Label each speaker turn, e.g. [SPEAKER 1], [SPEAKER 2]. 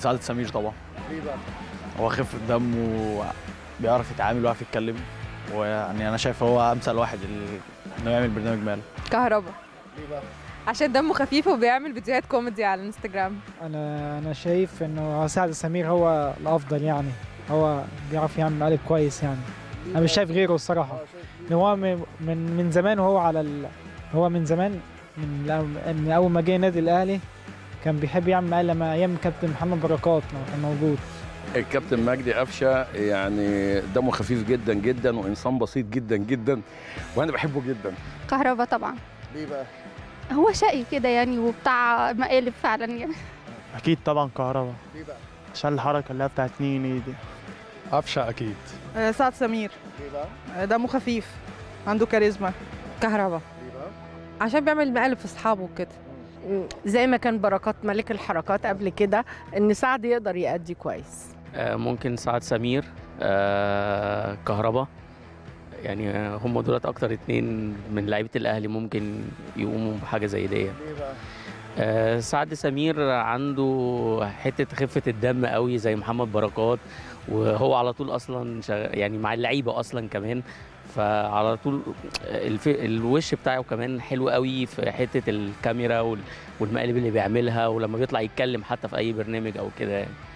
[SPEAKER 1] سعادة سمير طبعا
[SPEAKER 2] ليه بقى؟
[SPEAKER 1] هو خفة دم وبيعرف يتعامل ويعرف يتكلم ويعني انا شايف هو امثل واحد اللي انه يعمل برنامج مال
[SPEAKER 3] كهربا
[SPEAKER 2] ليه بقى؟
[SPEAKER 3] عشان دمه خفيف وبيعمل فيديوهات كوميدي على الانستجرام
[SPEAKER 4] انا انا شايف انه سعد سمير هو الافضل يعني هو بيعرف يعمل مقالب كويس يعني انا مش شايف غيره الصراحه إن هو من من من زمان وهو على ال... هو من زمان من, الأو- من اول ما جه النادي الاهلي كان بيحب يعمل مقالب لما ايام كابتن محمد بركات لما كان موجود
[SPEAKER 5] الكابتن مجدي قفشه يعني دمه خفيف جدا جدا وانسان بسيط جدا جدا وانا بحبه جدا
[SPEAKER 6] كهربا طبعا
[SPEAKER 2] ليه بقى؟
[SPEAKER 6] هو شقي كده يعني وبتاع مقالب فعلا يعني
[SPEAKER 7] اكيد طبعا كهربا
[SPEAKER 2] ليه بقى؟
[SPEAKER 7] عشان الحركه اللي هي بتاعت نيني دي
[SPEAKER 8] قفشه اكيد
[SPEAKER 3] سعد سمير
[SPEAKER 2] ليه بقى؟
[SPEAKER 3] دمه خفيف عنده كاريزما كهربا
[SPEAKER 2] ليه بقى؟
[SPEAKER 3] عشان بيعمل مقالب في اصحابه وكده
[SPEAKER 9] زي ما كان بركات ملك الحركات قبل كده ان سعد يقدر يأدي كويس
[SPEAKER 10] آه، ممكن سعد سمير آه، كهربا يعني آه، هم دولت اكتر اتنين من لعيبه الاهلي ممكن يقوموا بحاجه زي دي
[SPEAKER 2] ليه بقى؟
[SPEAKER 10] آه، سعد سمير عنده حته خفه الدم قوي زي محمد بركات وهو على طول اصلا شغ... يعني مع اللعيبه اصلا كمان فعلى طول الف... الوش بتاعه كمان حلو قوي في حته الكاميرا وال... والمقالب اللي بيعملها ولما بيطلع يتكلم حتى في اي برنامج او كده يعني